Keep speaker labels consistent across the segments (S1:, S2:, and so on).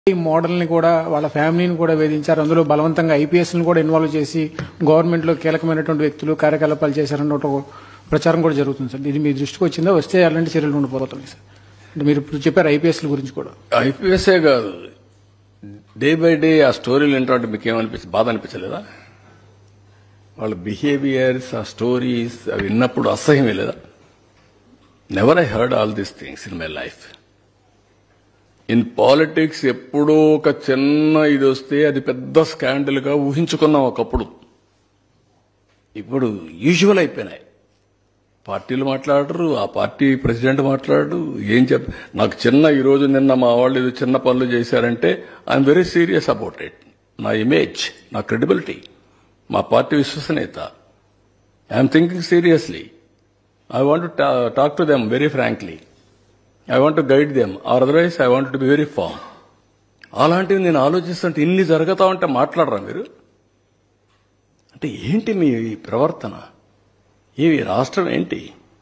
S1: ఈ మోడల్ని కూడా వాళ్ళ ఫ్యామిలీని కూడా వేధించారు అందులో బలవంతంగా ఐపీఎస్ని కూడా ఇన్వాల్వ్ చేసి గవర్నమెంట్ లో కీలకమైనటువంటి వ్యక్తులు కార్యకలాపాలు చేశారన్న ఒక ప్రచారం కూడా జరుగుతుంది సార్ ఇది మీ దృష్టికి వచ్చిందా వస్తే అలాంటి చర్యలు ఉండిపోతున్నాయి సార్ అంటే మీరు ఇప్పుడు చెప్పారు ఐపీఎస్ల గురించి కూడా
S2: ఐపీఎస్ఏ కాదు డే బై డే ఆ స్టోరీలు ఏంటంటే మీకు ఏమనిపించింది బాధ అనిపించలేదా వాళ్ళ బిహేవియర్స్ ఆ స్టోరీస్ అవి విన్నప్పుడు అసహ్యం లేదా never I heard all these things in my life in politics ఎప్పుడో ఒక చిన్న ఇది వస్తే అది పెద్ద స్కాండల్ గా ఊహించుకున్నాం ఒకప్పుడు ఇప్పుడు యూజువల్ అయిపోయినాయి పార్టీలు మాట్లాడరు ఆ పార్టీ ప్రెసిడెంట్ మాట్లాడరు ఏం చెప్ నాకు చిన్న ఈ రోజు నిన్న మా వాళ్ళు ఏదో చిన్న పనులు చేశారంటే I'm very serious about it నా ఇమేజ్ నా క్రెడిబిలిటీ మా పార్టీ విశ్వసనీయత I'm thinking seriously I want talk to them very frankly I want to guide them or otherwise I want to be very firm అలాంటివి నేను ఆలోచిస్తుంటే ఇన్ని జరుగుతా ఉంటే మాట్లాడరా మీరు అంటే ఏంటి మీ ప్రవర్తన ఈ రాష్ట్రం ఏంటి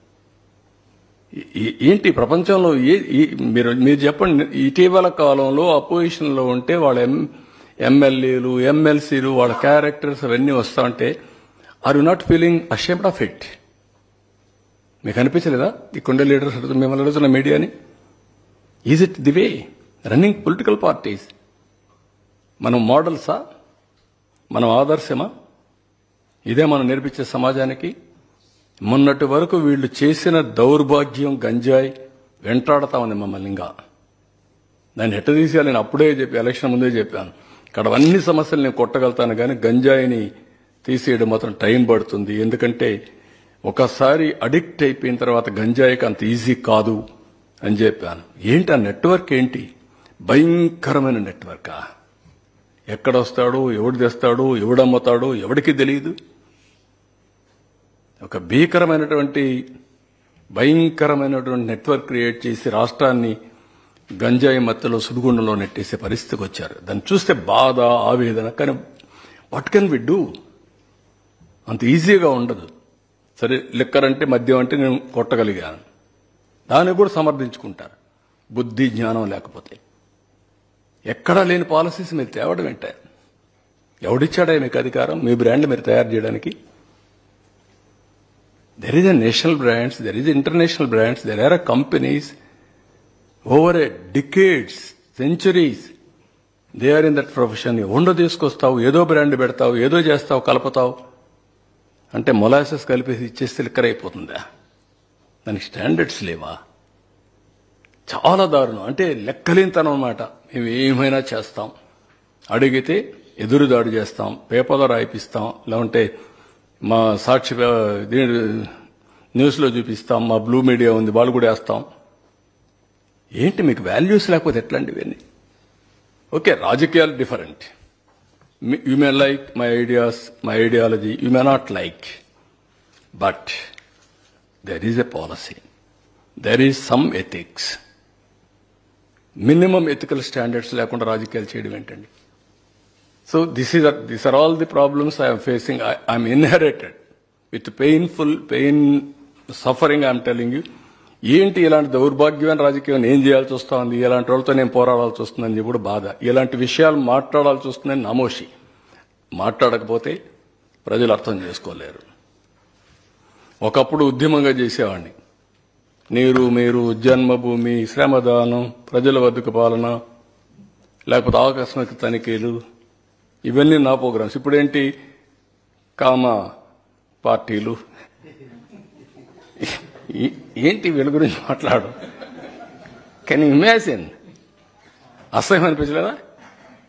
S2: ఈ- ఏంటి ప్రపంచంలో ఏ- ఈ- మీరు మీరు చెప్పండి ఇటీవల కాలంలో అపోజిషన్ లో ఉంటే వాళ్ళ ఎం ఎమ్మెల్యేలు ఎమ్మెల్సీలు వాళ్ళ క్యారెక్టర్స్ అవన్నీ వస్తా ఉంటే are you not feeling ashamed of it మీకు అనిపించలేదా ఇక్కడుండే లీడర్స్ అడుగుతున్న మిమ్మల్ని అడుగుతున్న మీడియాని is it the way running political parties మనం మోడల్సా మనం ఆదర్శమా ఇదే మనం నేర్పించే సమాజానికి మొన్నటి వరకు వీళ్ళు చేసిన దౌర్భాగ్యం గంజాయి వెంటాడతా ఉంది మమ్మల్ని ఇంకా దాన్ని ఎట్ట తీసేయాలి నేను అప్పుడే చెప్పి ఎలక్షన్ ముందే చెప్పాను ఇక్కడ అన్ని సమస్యలు నేను కొట్టగలుగుతాను కానీ గంజాయిని తీసేయడం మాత్రం టైం పడుతుంది ఎందుకంటే ఒకసారి అడిక్ట్ అయిపోయిన తర్వాత గంజాయికి అంత ఈజీ కాదు అని చెప్పాను ఏంటి ఆ నెట్వర్క్ ఏంటి భయంకరమైన నెట్వర్కా ఎక్కడ వస్తాడు ఎవడు తెస్తాడు ఎవడమ్ముతాడు ఎవడికి తెలియదు ఒక భీకరమైనటువంటి భయంకరమైనటువంటి నెట్వర్క్ క్రియేట్ చేసి రాష్ట్రాన్ని గంజాయి మత్తులో సుడిగుండంలో నెట్టేసే పరిస్థితికి వచ్చారు దాన్ని చూస్తే బాధ ఆవేదన కానీ వాట్ కెన్ వి డూ అంత ఈజీగా ఉండదు సరే లిక్కర్ అంటే మద్యం అంటే నేను కొట్టగలిగాను దాన్ని కూడా సమర్థించుకుంటారు బుద్ధి జ్ఞానం లేకపోతే ఎక్కడా లేని పాలసీస్ మీరు తేవడం ఏంటే ఎవడిచ్చాడా మీకు అధికారం మీ బ్రాండ్ మీరు తయారు చేయడానికి there is a national brands there is international brands there are companies over a decades centuries they are in that profession ఉండో తీసుకొస్తావు ఏదో బ్రాండ్ పెడతావు ఏదో చేస్తావు కలుపుతావు అంటే మొలాసెస్ కలిపేసి ఇచ్చేస్తే లిక్కర్ అయిపోతుందా దానికి స్టాండర్డ్స్ లేవా చాలా దారుణం అంటే లెక్కలేనితనం అనమాట మేము ఏమైనా చేస్తాం అడిగితే ఎదురుదాడి చేస్తాం పేపర్లో రాయిపిస్తాం లేకుంటే మా సాక్షి పే- దీని న్యూస్లో చూపిస్తాం మా బ్లూ మీడియా ఉంది వాళ్ళు కూడా వేస్తాం ఏంటి మీకు వాల్యూస్ లేకపోతే ఎట్లాంటి ఇవన్నీ ఓకే రాజకీయాలు different you may like my ideas my ideology you may not like but there is a policy there is some ethics minimum ethical standards లేకుండా రాజకీయాలు చేయడం ఏంటండి so this is this are all the problems I'm facing I'm inherited with painful pain suffering I'm telling you ఏంటి ఇలాంటి దౌర్భాగ్యమైన రాజకీయం ఏం చేయాల్సి వస్తుంది ఇలాంటి వాళ్ళతో నేను పోరాడాల్సి వస్తుందని చెప్పి కూడా బాధ ఇలాంటి విషయాలు మాట్లాడాల్సి వస్తుందని నమోషి మాట్లాడకపోతే ప్రజలు అర్థం చేసుకోలేరు ఒకప్పుడు ఉద్యమంగా చేసేవాడిని నీరు మీరు జన్మభూమి శ్రమదానం ప్రజల వద్దకు పాలన లేకపోతే ఆకస్మిక తనిఖీలు ఇవన్నీ నా ప్రోగ్రామ్స్ ఇప్పుడేంటి కామ పార్టీలు ఈ- ఏంటి వీళ్ళ గురించి మాట్లాడు కెన్ ఇమాజిన్ అసహ్యం అనిపించలేదా